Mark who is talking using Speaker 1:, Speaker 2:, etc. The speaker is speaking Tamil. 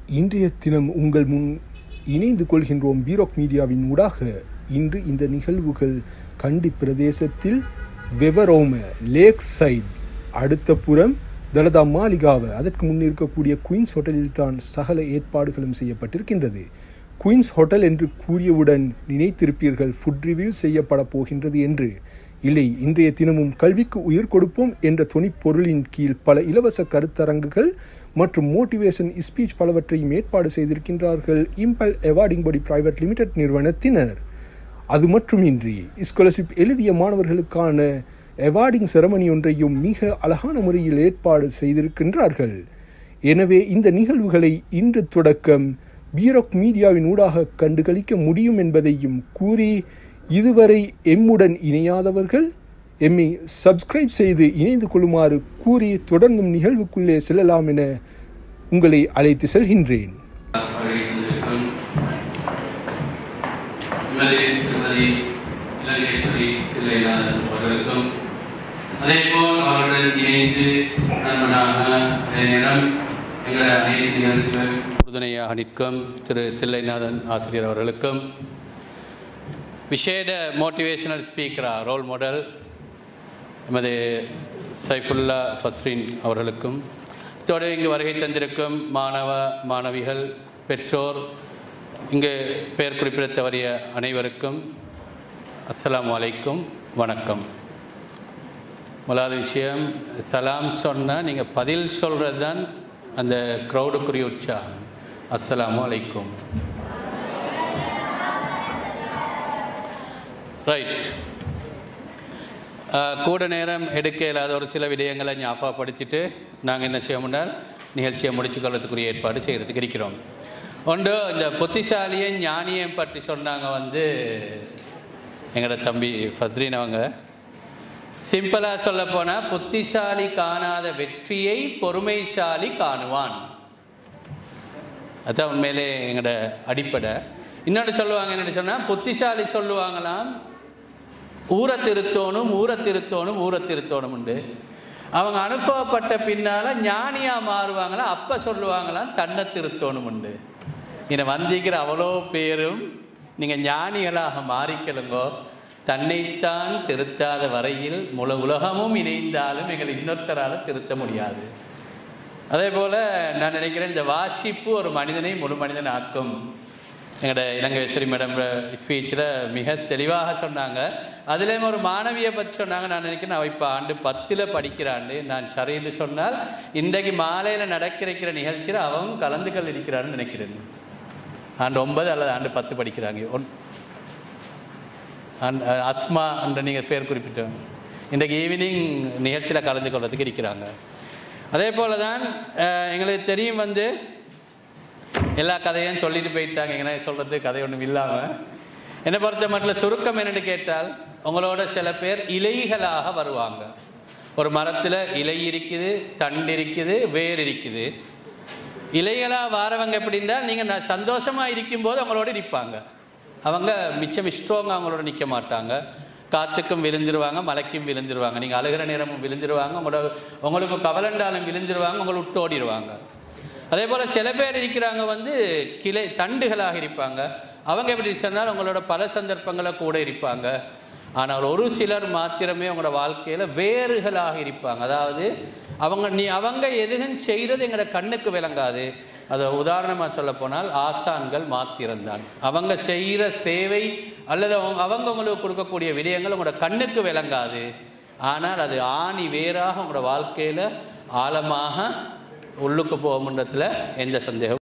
Speaker 1: இன்றைய தினம் உங்கள் முன் இணைந்து கொள்கின்றோம் பீரோக் மீடியாவின் ஊடாக இன்று இந்த நிகழ்வுகள் கண்டி பிரதேசத்தில் வெவரோம லேக் சைட் அடுத்த புறம் தலதா மாளிகாவ அதற்கு முன் இருக்கக்கூடிய குயின்ஸ் ஹோட்டலில் தான் சகல ஏற்பாடுகளும் செய்யப்பட்டிருக்கின்றது குயின்ஸ் ஹோட்டல் என்று கூறியவுடன் நினைத்திருப்பீர்கள் ஃபுட் ரிவ்யூ செய்யப்பட போகின்றது என்று இல்லை இன்றைய தினமும் கல்விக்கு உயிர் கொடுப்போம் என்ற துணிப்பொருளின் கீழ் பல இலவச கருத்தரங்குகள் மற்றும் மோட்டிவேஷன் ஸ்பீச் பலவற்றையும் ஏற்பாடு செய்திருக்கின்றார்கள் இம்பல் எவார்டிங் பாடி பிரைவேட் லிமிடெட் நிறுவனத்தினர் அது மட்டுமின்றி ஸ்காலர்ஷிப் எழுதிய மாணவர்களுக்கான எவார்டிங் செரமனி ஒன்றையும் மிக அழகான முறையில் ஏற்பாடு செய்திருக்கின்றார்கள் எனவே இந்த நிகழ்வுகளை இன்று தொடக்கம் பீரோக் மீடியாவின் ஊடாக கண்டுகளிக்க முடியும் என்பதையும் கூறி இதுவரை எம்முடன் இணையாதவர்கள் எம்மை சப்ஸ்கிரைப் செய்து இணைந்து கொள்ளுமாறு கூறி தொடர்ந்தும் நிகழ்வுக்குள்ளே செல்லலாம் என உங்களை அழைத்து செல்கின்றேன்
Speaker 2: வழிவந்திருக்கும் எமது திருமதி இலங்கேஸ்வரி பிள்ளைநாதன் அவர்களுக்கும் அதேபோல் அவருடன் இணைந்து நண்பனாக அதே நேரம் எங்கள் அனைத்து நிகழ்ச்சிகள் உறுதுணையாக நிற்கும் திரு தில்லைநாதன் ஆசிரியர் அவர்களுக்கும் விசேட மோட்டிவேஷனல் ஸ்பீக்கராக ரோல் மாடல் எமது சைஃபுல்லா ஃபஸ்ரீன் அவர்களுக்கும் இதோடு இங்கு வருகை தந்திருக்கும் மாணவ மாணவிகள் பெற்றோர் இங்கு பெயர் குறிப்பிட தவறிய அனைவருக்கும் அஸ்ஸலாமு அலைக்கும் வணக்கம் முதலாவது விஷயம் சலாம் சொன்னால் நீங்கள் பதில் சொல்கிறது தான் அந்த க்ரௌடுக்குரிய உற்சாகம் அஸ்ஸலாமு அலைக்கும் ரைட் கூட நேரம் எடுக்க இல்லாத ஒரு சில விடயங்களை ஞாபகப்படுத்திட்டு நாங்கள் என்ன செய்ய முடியால் நிகழ்ச்சியை முடிச்சுக்கொள்றதுக்குரிய ஏற்பாடு செய்கிறதுக்கு இருக்கிறோம் ஒன்று இந்த புத்திசாலியை ஞானியை பற்றி சொன்னாங்க வந்து எங்களோட தம்பி ஃபஸ்ரீன் அவங்க சிம்பிளாக சொல்ல போனால் புத்திசாலி காணாத வெற்றியை பொறுமைசாலி காணுவான் அதுதான் உண்மையிலே எங்களோட அடிப்படை இன்னொன்று சொல்லுவாங்க என்னென்னு சொன்னால் புத்திசாலி சொல்லுவாங்களாம் ஊரை திருத்தோணும் ஊரை திருத்தோணும் ஊரை திருத்தோணும் உண்டு அவங்க அனுபவப்பட்ட பின்னால் ஞானியாக மாறுவாங்களாம் அப்போ சொல்லுவாங்களாம் தன்னை திருத்தோணும் உண்டு என்னை வந்திக்கிற அவ்வளோ பேரும் நீங்கள் ஞானிகளாக மாறிக்கலுங்கோ தன்னைத்தான் திருத்தாத வரையில் முழு உலகமும் இணைந்தாலும் எங்களை இன்னொருத்தரால் திருத்த முடியாது அதே போல் நான் நினைக்கிறேன் இந்த வாசிப்பு ஒரு மனிதனை முழு மனிதன் ஆக்கும் எங்களோட இலங்கை மேடம் ஸ்பீச்சில் மிக தெளிவாக சொன்னாங்க அதுலேயும் ஒரு மாணவியை பற்றி சொன்னாங்க நான் நினைக்கிறேன் அவள் இப்போ ஆண்டு பத்தில் படிக்கிறாண்டு நான் சரின்னு சொன்னால் இன்றைக்கு மாலையில் நடக்கிற நிகழ்ச்சியில் அவன் கலந்துகள் இருக்கிறான்னு நினைக்கிறேன் ஆண்டு ஒன்பது அல்லது ஆண்டு பத்து படிக்கிறாங்க ஒன் அண்ட் அஸ்மா என்ற நீங்கள் பேர் குறிப்பிட்டோம் இன்றைக்கு ஈவினிங் நிகழ்ச்சியில் கலந்து கொள்வதுக்கு இருக்கிறாங்க அதே போல் தான் எங்களுக்கு தெரியும் வந்து எல்லா கதையும் சொல்லிட்டு போயிட்டாங்க எங்கன்னா சொல்கிறது கதை ஒன்றும் இல்லாமல் என்னை பொறுத்த மட்டும் சுருக்கம் என்னென்னு கேட்டால் உங்களோட சில பேர் இலைகளாக வருவாங்க ஒரு மரத்தில் இலை இருக்குது தண்டு இருக்குது வேர் இருக்குது இலைகளாக வாரவங்க எப்படின்னா நீங்கள் நான் சந்தோஷமாக இருக்கும்போது அவங்களோட நிற்பாங்க அவங்க மிச்சம் ஸ்ட்ராங் அவங்களோட நிற்க மாட்டாங்க காற்றுக்கும் விழுந்துருவாங்க மலைக்கும் விழுந்துருவாங்க நீங்கள் அழுகிற நேரமும் விழுந்துருவாங்க உங்களோட உங்களுக்கு கவலண்டாலும் விழுந்துருவாங்க உங்களை விட்டு ஓடிடுவாங்க அதே போல் சில பேர் இருக்கிறாங்க வந்து கிளை தண்டுகளாக இருப்பாங்க அவங்க எப்படி சொன்னால் உங்களோட பல சந்தர்ப்பங்களை கூட இருப்பாங்க ஆனால் ஒரு சிலர் மாத்திரமே உங்களோட வாழ்க்கையில் வேறுகளாக இருப்பாங்க அதாவது அவங்க நீ அவங்க எதுவும் செய்கிறது எங்களோட கண்ணுக்கு விளங்காது அதை உதாரணமாக சொல்ல போனால் ஆசான்கள் மாத்திரம்தான் அவங்க செய்கிற சேவை அல்லது அவங்க அவங்க உங்களுக்கு கொடுக்கக்கூடிய விடயங்கள் உங்களோட கண்ணுக்கு விளங்காது ஆனால் அது ஆணி வேறாக உங்களோட வாழ்க்கையில் ஆழமாக உள்ளுக்கு போகும்ன்றத்தில் எந்த சந்தேகம்